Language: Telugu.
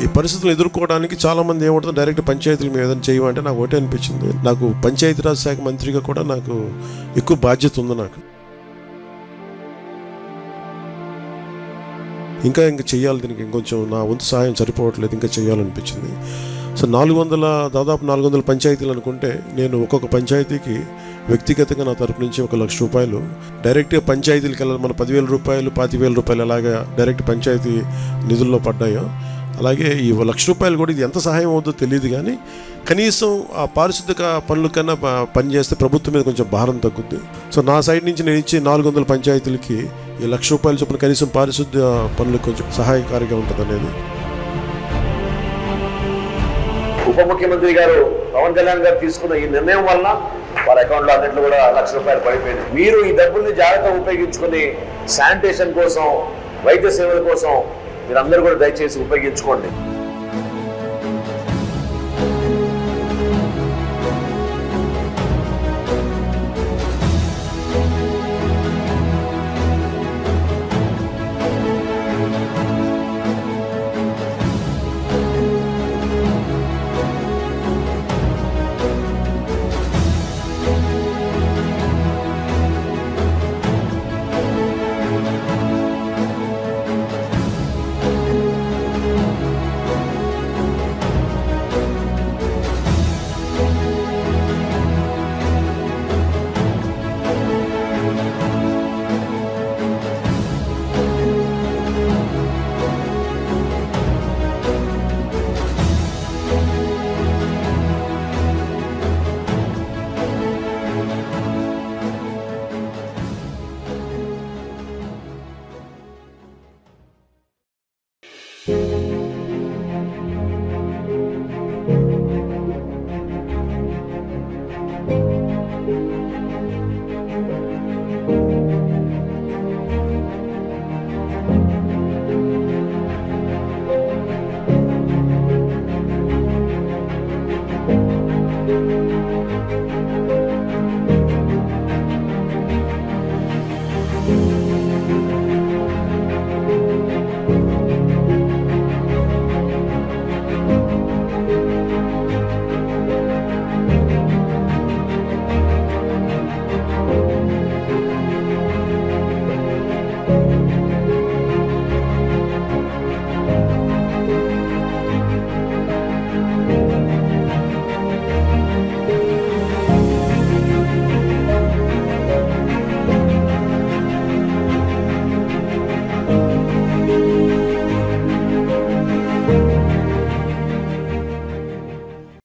ఈ పరిస్థితులు ఎదుర్కోవడానికి చాలా మంది ఏమంటుంది డైరెక్ట్ పంచాయతీల మీద ఏదైనా చేయమంటే నాకు ఒకటే అనిపించింది నాకు పంచాయతీరాజ్ శాఖ మంత్రిగా కూడా నాకు ఎక్కువ బాధ్యత ఉంది నాకు ఇంకా ఇంకా చేయాలి దీనికి ఇంకొంచెం నా వంతు సహాయం సరిపోవట్లేదు ఇంకా చేయాలనిపించింది సో నాలుగు వందల దాదాపు నాలుగు వందల పంచాయతీలు అనుకుంటే నేను ఒక్కొక్క పంచాయతీకి వ్యక్తిగతంగా నా తరపు నుంచి ఒక లక్ష రూపాయలు డైరెక్ట్గా పంచాయతీలకు వెళ్ళాలి మన పదివేల రూపాయలు పాతివేల రూపాయలు ఎలాగా డైరెక్ట్ పంచాయతీ నిధుల్లో పడ్డాయో అలాగే ఈ లక్ష రూపాయలు కూడా ఇది ఎంత సహాయం అవుతుందో తెలియదు కానీ కనీసం ఆ పారిశుద్ధ్య పనుల కన్నా ప- పని చేస్తే ప్రభుత్వం మీద కొంచెం భారం తగ్గుద్ది సో నా సైడ్ నుంచి నేను ఇచ్చే నాలుగు వందల పంచాయతీలకి ఈ లక్ష రూపాయల చొప్పున కనీసం పారిశుద్ధ్య పనులకు కొంచెం సహాయకారిగా ఉంటుంది అనేది ఉప ముఖ్యమంత్రి గారు పవన్ కళ్యాణ్ గారు తీసుకున్న ఈ నిర్ణయం వలన వారి అకౌంట్ లో అన్నింటిలో కూడా లక్ష రూపాయలు పడిపోయింది మీరు ఈ డబ్బుల్ని జాగ్రత్తగా ఉపయోగించుకొని శానిటేషన్ కోసం వైద్య సేవల కోసం మీరందరూ కూడా దయచేసి ఉపయోగించుకోండి